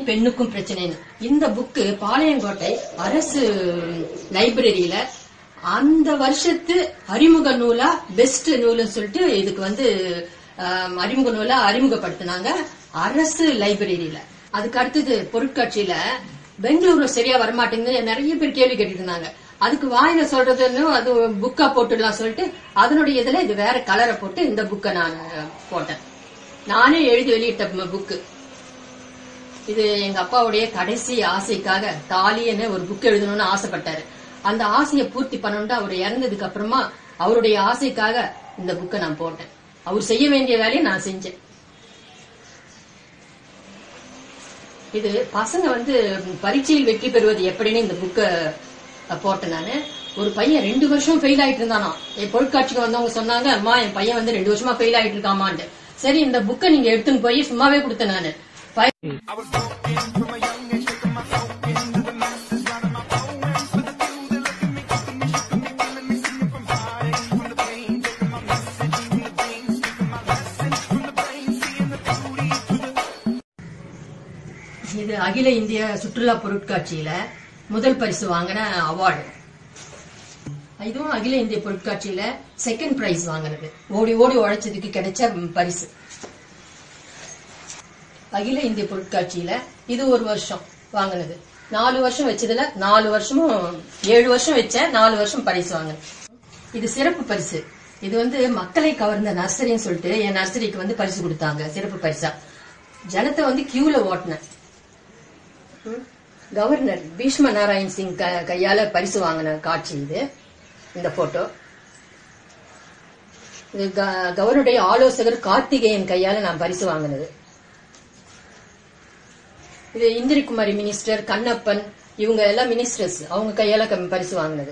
பெண்ணுக்கும் பிரச்சனைன்னு இந்த புக்கு பாளையங்கோட்டை அரசு லைப்ரரியில அந்த வருஷத்து அறிமுக நூலா பெஸ்ட் நூல்னு சொல்லிட்டு இதுக்கு வந்து ஆம், அறிமுக நூலா அறிமுகப்படுத்தினாங்க அரசு லைப்ரரியில அதுக்கு அடுத்தது பொருட்காட்சியில பெங்களூர்ல சரியா வரமாட்டேங்குது நிறைய பேர் கேள்வி கேட்டுட்டு இருந்தாங்க அதுக்கு வாயில சொல்றதுன்னு அது புக்கா போட்டுடலாம் சொல்லிட்டு அதனுடைய இதுல இது வேற கலரை போட்டு இந்த புக்கை நான் போட்டேன் நானே எழுதி வெளியிட்ட புக்கு இது எங்க அப்பாவுடைய கடைசி ஆசைக்காக தாலின்னு ஒரு புக் எழுதணும்னு ஆசைப்பட்டாரு அந்த ஆசையை பூர்த்தி பண்ணணும்ட்டு அவர் இறந்ததுக்கு அப்புறமா அவருடைய ஆசைக்காக இந்த புக்கை நான் போட்டேன் அவர் செய்ய வேண்டிய வேலையை நான் செஞ்சேன் இது பசங்க வந்து பரீட்சையில் வெற்றி பெறுவது எப்படின்னு இந்த புக்கை போட்டேன் நானு ஒரு பையன் ரெண்டு வருஷம் ஃபெயில் ஆயிட்டு இருந்தானா என் பொருட்காட்சிக்கு வந்தவங்க சொன்னாங்க அம்மா என் பையன் வந்து ரெண்டு வருஷமா ஃபெயில் ஆயிட்டு இருக்காமான்ட்டு சரி இந்த புக்கை நீங்க எடுத்துன்னு போய் சும்மாவே கொடுத்தேன் நானு பையன் இது அகில இந்திய சுற்றுலா பொருட்காட்சியில முதல் பரிசு வாங்கின அவார்டு இதுவும் அகில இந்திய பொருட்காட்சியில செகண்ட் பிரைஸ் வாங்கினது ஓடி ஓடி உழைச்சதுக்கு கிடைச்ச ம், பரிசு அகில இந்திய பொருட்காட்சியில இது ஒரு வருஷம் வாங்கினது நாலு வருஷம் வச்சதுல நாலு வருஷமும் ஏழு வருஷம் வச்சேன் நாலு வருஷம் பரிசு வாங்கினேன் இது சிறப்பு பரிசு இது வந்து மக்களை கவர்ந்த நர்சரின்னு சொல்லிட்டு என் நர்சரிக்கு வந்து பரிசு கொடுத்தாங்க சிறப்பு பரிசா ஜனத்தை வந்து கியூல ஓட்டினேன் ம். கவர்னர் பீஷ்ம நாராயண் சிங் க- கையால பரிசு வாங்கின காட்சி இது இந்த போட்டோ இது க- கவர்னருடைய ஆலோசகர் கார்த்திகேயன் கையால நான் பரிசு வாங்கினது இது இந்திரகுமாரி மினிஸ்டர் கண்ணப்பன் இவங்க எல்லாம் மினிஸ்டர்ஸ் அவங்க கையால கம்- பரிசு வாங்கினது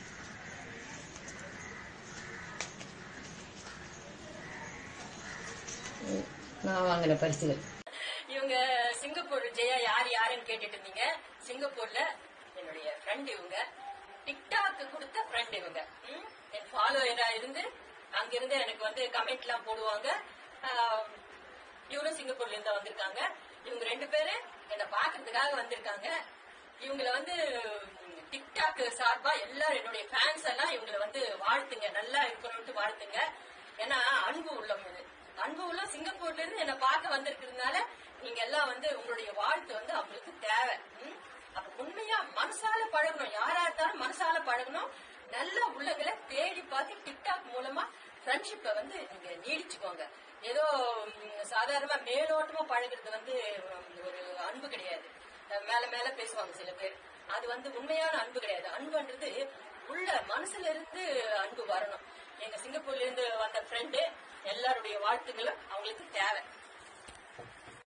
நான் வாங்கின பரிசுகள் இவங்க சிங்கப்பூர் ஜெயா யார் யாருன்னு கேட்டுட்டு இருந்தீங்க சிங்கப்பூர்ல என்னுடைய ஃப்ரெண்ட் இவங்க டிக்டாக் கொடுத்த ஃப்ரெண்ட் இவங்க ம்? என் ஃபாலோவரா இருந்து அங்கிருந்து எனக்கு வந்து கமெண்ட் எல்லாம் போடுவாங்க ஆஹ், இவரும் சிங்கப்பூர்ல இருந்து வந்திருக்காங்க இவங்க ரெண்டு பேரு என்ன பாக்குறதுக்காக வந்திருக்காங்க இவங்கள வந்து ம், டிக்டாக் சார்பா எல்லாரும் என்னுடைய ஃபேன்ஸ் எல்லாம் இவங்கள வந்து வாழ்த்துங்க நல்லா இருக்கணும்ட்டு வாழ்த்துங்க ஏன்னா அன்பு உள்ளம் இது அன்பு உள்ள சிங்கப்பூர்ல இருந்து என்ன பார்க்க வந்திருக்கிறதுனால நீங்க எல்லாம் வந்து உங்களுடைய வாழ்த்து வந்து அவங்களுக்கு தேவை ம்? அப்ப உண்மையா மனசால பழகணும் யாரா இருந்தாலும் மனசால பழகணும் நல்ல உள்ளங்களை தேடி பார்த்து டிக்டாக் மூலமா ஃப்ரெண்ட்ஷிப்பை வந்து நீங்க நீடிச்சுக்கோங்க ஏதோ ம், சாதாரணமா மேலோட்டமா பழகுறது வந்து ம், ஒரு அன்பு கிடையாது அஹ் மேல மேல பேசுவாங்க சில பேர் அது வந்து உண்மையான அன்பு கிடையாது அன்புன்றது உள்ள மனசுல இருந்து அன்பு வரணும் எங்க சிங்கப்பூர்ல இருந்து வந்த ஃப்ரெண்டு எல்லாருடைய வாழ்த்துக்களும் அவங்களுக்கு தேவை